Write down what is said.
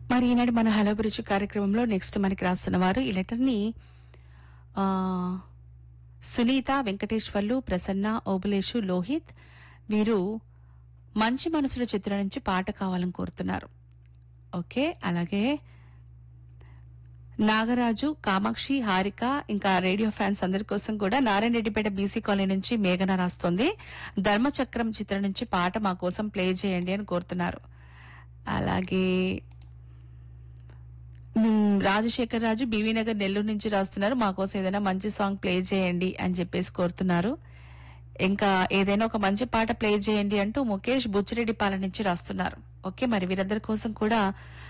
మరి ఈనాడు మన hello bridge కార్యక్రమంలో నెక్స్ట్ మనకి రాస్తున్న వారు ఈ లెటర్ ని ఆ, సునీత వెంకటేశ్వర్లు ప్రసన్న ఓబులేషు లోహిత్ వీరు మంచి మనసుల చిత్రం నుంచి పాట కావాలని కోరుతున్నారు ఓకే అలాగే నాగరాజు కామాక్షి హారిక ఇంకా రేడియో ఫ్యాన్స్ అందరి కోసం కూడా నారాయణ రెడ్డిపేట బీసీ కాలనీ నుంచి మేఘన రాస్తోంది ధర్మచక్రం చిత్రం నుంచి పాట మా కోసం ప్లే చేయండి అని కోరుతున్నారు అలాగే మ్మ్, రాజశేఖర్ రాజు బీవీ నగర్ నెల్లూరు నుంచి రాస్తున్నారు మా కోసం ఏదైనా మంచి సాంగ్ ప్లే చేయండి అని చెప్పేసి కోరుతున్నారు ఇంకా ఏదైనా ఒక మంచి పాట ప్లే చేయండి అంటూ ముఖేష్ బుచ్చిరెడ్డిపాలెం నుంచి రాస్తున్నారు ఓకే మరి వీరందరి కోసం కూడా